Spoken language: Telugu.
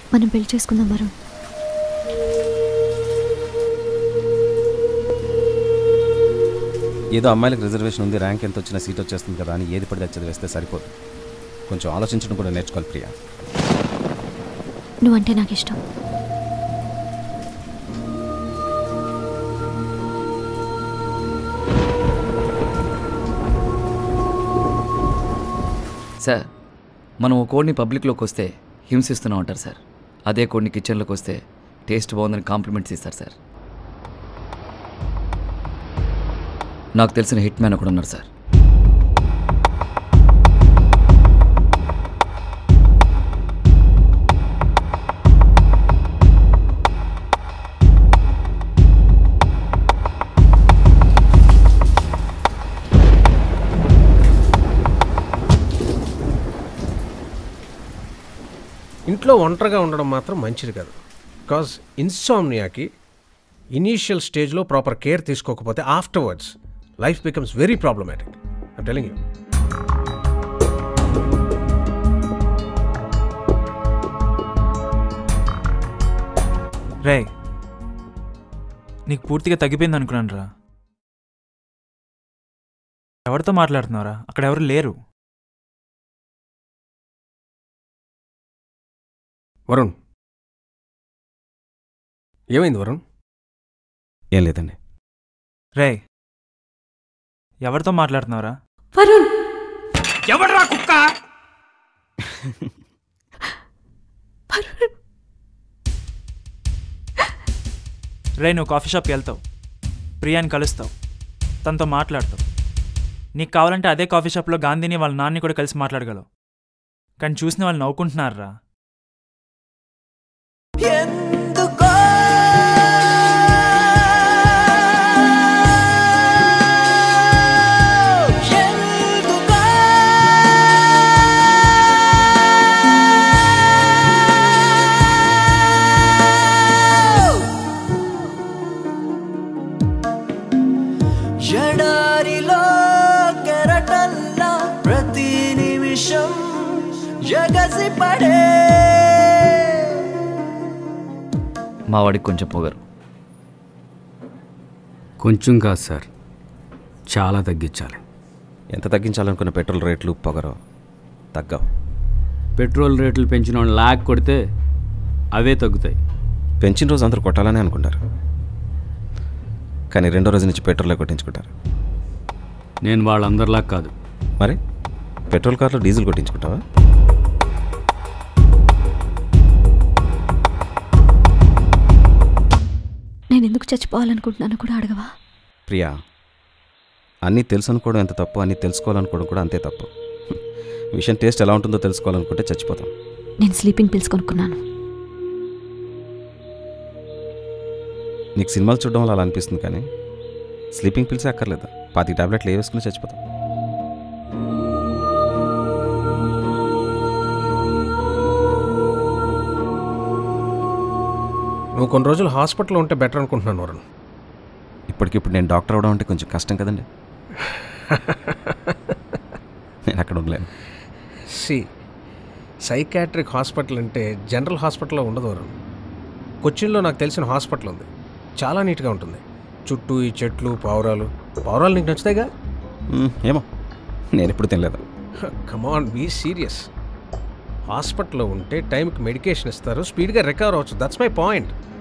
మనం పెళ్లి చేసుకుందాం వరుణ్ ఏదో అమ్మాయిలకు రిజర్వేషన్ ఉంది ర్యాంక్ ఎంత వచ్చినా సీట్ వచ్చేస్తుంది కదా అని ఏది పడితే అది చదివేస్తే సరిపోదు కొంచెం ఆలోచించడం కూడా నేర్చుకోవాలి ప్రియా నువ్వంటే నాకు ఇష్టం సార్ మనం ఓ కోడ్ని పబ్లిక్లోకి వస్తే హింసిస్తూనే ఉంటారు సార్ అదే కోడ్ని కిచెన్లోకి వస్తే టేస్ట్ బాగుందని కాంప్లిమెంట్స్ ఇస్తారు సార్ నాకు తెలిసిన హిట్ మ్యాన్ ఒకడు ఉన్నారు సార్ ఇంట్లో ఒంటరిగా ఉండడం మాత్రం మంచిది కాదు బికాజ్ ఇన్సామ్నియాకి ఇనీషియల్ స్టేజ్లో ప్రాపర్ కేర్ తీసుకోకపోతే afterwards life becomes very problematic I'm telling you రే నీకు పూర్తిగా తగ్గిపోయింది అనుకున్నాను రా ఎవరితో మాట్లాడుతున్నారా అక్కడ ఎవరు లేరు వరుణ్ ఏమైంది వరుణ్ ఏం లేదండి రే ఎవరితో మాట్లాడుతున్నారా వరుణ్ ఎవడ్రా కుక్క వరుణ్ రే నువ్వు కాఫీ షాప్కి వెళ్తావు ప్రియాని కలుస్తావు తనతో మాట్లాడతావు నీకు కావాలంటే అదే కాఫీ షాప్లో గాంధీని వాళ్ళ నాన్ని కూడా కలిసి మాట్లాడగలవు కానీ చూసిన వాళ్ళు నవ్వుకుంటున్నారా ఎడారిలో కెరటల్లా ప్రతి నిమిషం ఎగసి పడే మా వాడికి కొంచెం పొగరు కొంచెం కాదు సార్ చాలా తగ్గించాలి ఎంత తగ్గించాలనుకున్న పెట్రోల్ రేట్లు పొగరో తగ్గవు పెట్రోల్ రేట్లు పెంచిన వాళ్ళు లాక్ కొడితే అవే తగ్గుతాయి పెంచిన రోజు అందరూ కొట్టాలని అనుకుంటారు కానీ రెండో రోజు నుంచి పెట్రోలే కొట్టించుకుంటారు నేను వాళ్ళందరిలా కాదు మరి పెట్రోల్ కార్లో డీజిల్ కొట్టించుకుంటావా నేను ఎందుకు చచ్చిపోవాలనుకుంటున్నాను కూడా అడగవా ప్రియా అన్నీ తెలుసు అనుకోవడం ఎంత తప్పు అన్నీ తెలుసుకోవాలనుకోవడం కూడా అంతే తప్పు విషయం టేస్ట్ ఎలా ఉంటుందో తెలుసుకోవాలనుకుంటే చచ్చిపోతాం నేను స్లీపింగ్ పిల్స్ కొనుక్కున్నాను నీకు సినిమాలు చూడడం వల్ల అలా అనిపిస్తుంది కానీ స్లీపింగ్ పిల్సే అక్కర్లేదు పాతి టాబ్లెట్లు ఏ వేసుకుని చచ్చిపోతాం నువ్వు కొన్ని రోజులు హాస్పిటల్లో ఉంటే బెటర్ అనుకుంటున్నాను వరుణ్ ఇప్పటికిప్పుడు నేను డాక్టర్ అవడం అంటే కొంచెం కష్టం కదండి నేను అక్కడ ఉండలేను సి సైకాట్రిక్ హాస్పిటల్ అంటే జనరల్ హాస్పిటల్లో ఉండదు వరుణ్ కొచ్చిన్లో నాకు తెలిసిన హాస్పిటల్ ఉంది చాలా నీట్గా ఉంటుంది చుట్టూ ఈ చెట్లు పావురాలు పావురాలు నీకు నచ్చుతాయిగా మ్మ్, ఏమో నేను ఎప్పుడు తినలేదు కమాన్ బీ సీరియస్ హాస్పిటల్లో ఉంటే టైంకి మెడికేషన్ ఇస్తారు స్పీడ్గా రికవర్ అవ్వచ్చు దట్స్ మై పాయింట్